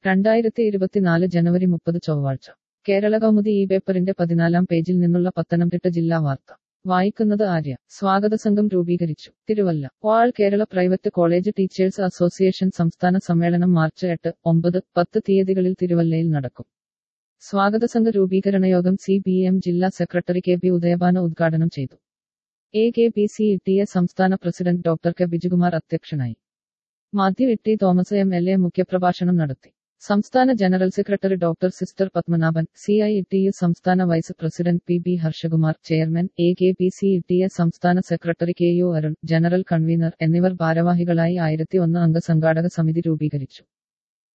രണ്ടായിരത്തി ഇരുപത്തിനാല് ജനുവരി മുപ്പത് ചൊവ്വാഴ്ച കേരള കൗമുദി ഈ പേപ്പറിന്റെ പതിനാലാം പേജിൽ നിന്നുള്ള പത്തനംതിട്ട ജില്ലാ വാർത്ത വായിക്കുന്നത് ആര്യ സ്വാഗത സംഘം രൂപീകരിച്ചു തിരുവല്ല വാൾ Kerala private college teachers association സംസ്ഥാന സമ്മേളനം മാർച്ച് എട്ട് ഒമ്പത് പത്ത് തീയതികളിൽ തിരുവല്ലയിൽ നടക്കും സ്വാഗത സംഘ രൂപീകരണ യോഗം സി ബി എം ജില്ലാ സെക്രട്ടറി കെ പി ഉദയഭാന ഉദ്ഘാടനം ചെയ്തു A K P C E സംസ്ഥാന പ്രസിഡന്റ് ഡോക്ടർ കെ ബിജുകുമാർ അധ്യക്ഷനായി Mathew Itty Thomas M L A മുഖ്യപ്രഭാഷണം നടത്തി സംസ്ഥാന general secretary doctor sister Padmanabhan C I T U സംസ്ഥാന vice president P B Harshakumar chairman A K P C T A സംസ്ഥാന secretary K U Arun general convener എന്നിവർ ഭാരവാഹികളായി ആയിരത്തി ഒന്ന് അംഗ സംഘാടക സമിതി രൂപീകരിച്ചു